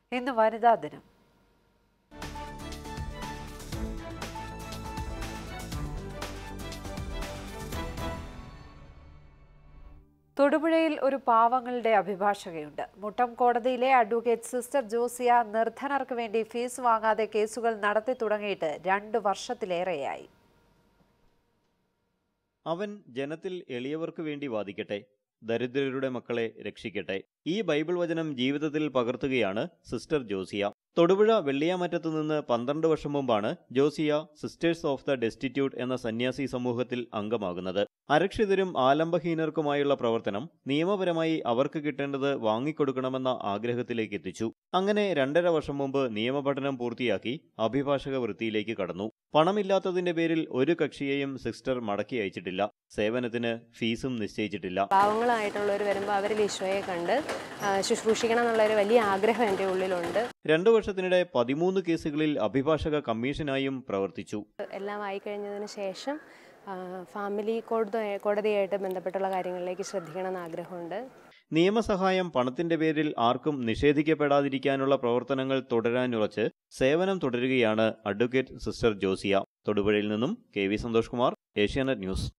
ഇന്ന് വനിതാ ദിനം തൊടുപുഴയിൽ ഒരു പാവങ്ങളുടെ അഭിഭാഷകയുണ്ട് മുട്ടം കോടതിയിലെ അഡ്വക്കേറ്റ് സിസ്റ്റർ ജോസിയ നിർധനർക്ക് വേണ്ടി ഫീസ് വാങ്ങാതെ കേസുകൾ നടത്തി തുടങ്ങിയിട്ട് രണ്ട് വർഷത്തിലേറെയായി അവൻ ജനത്തിൽ എളിയവർക്ക് വേണ്ടി വാദിക്കട്ടെ ദരിദ്രരുടെ മക്കളെ രക്ഷിക്കട്ടെ ഈ ബൈബിൾ വചനം ജീവിതത്തിൽ പകർത്തുകയാണ് സിസ്റ്റർ ജോസിയ തൊടുപുഴ വെള്ളിയാമറ്റത്തു നിന്ന് പന്ത്രണ്ട് വർഷം മുമ്പാണ് Josia sisters of the destitute എന്ന സന്യാസി സമൂഹത്തിൽ അംഗമാകുന്നത് അരക്ഷിതരും ആലംബഹീനർക്കുമായുള്ള പ്രവർത്തനം നിയമപരമായി അവർക്ക് കിട്ടേണ്ടത് വാങ്ങിക്കൊടുക്കണമെന്ന ആഗ്രഹത്തിലേക്ക് എത്തിച്ചു അങ്ങനെ രണ്ടര വർഷം മുമ്പ് നിയമപഠനം പൂർത്തിയാക്കി അഭിഭാഷക വൃത്തിയിലേക്ക് കടന്നു പണമില്ലാത്തതിന്റെ പേരിൽ ഒരു കക്ഷിയെയും സിസ്റ്റർ മടക്കി അയച്ചിട്ടില്ല സേവനത്തിന് ഫീസും നിശ്ചയിച്ചിട്ടില്ല പാവങ്ങളായിട്ടുള്ളവർ വരുമ്പോൾ അവരിൽ ഈശോയെ കണ്ട് ആ, ശുശ്രൂഷിക്കണം എന്നുള്ളൊരു വലിയ ആഗ്രഹം എൻ്റെ ഉള്ളിലുണ്ട് രണ്ടു വർഷത്തിനിടെ പതിമൂന്ന് കേസുകളിൽ അഭിഭാഷക കമ്മീഷനായും പ്രവർത്തിച്ചു എല്ലാം ആയിക്കഴിഞ്ഞതിന് ശേഷം ആ, ഫാമിലി കോടതി കോടതിയായിട്ട് ബന്ധപ്പെട്ടുള്ള കാര്യങ്ങളിലേക്ക് ശ്രദ്ധിക്കണം എന്ന് ആഗ്രഹമുണ്ട് നിയമസഹായം പണത്തിന്റെ പേരിൽ ആർക്കും നിഷേധിക്കപ്പെടാതിരിക്കാനുള്ള പ്രവർത്തനങ്ങൾ തുടരാനുറച്ച് സേവനം തുടരുകയാണ് അഡ്വക്കേറ്റ് സിസ്റ്റർ ജോസിയ തൊടുപുഴയിൽ നിന്നും K V Santhosh Kumar Asianet news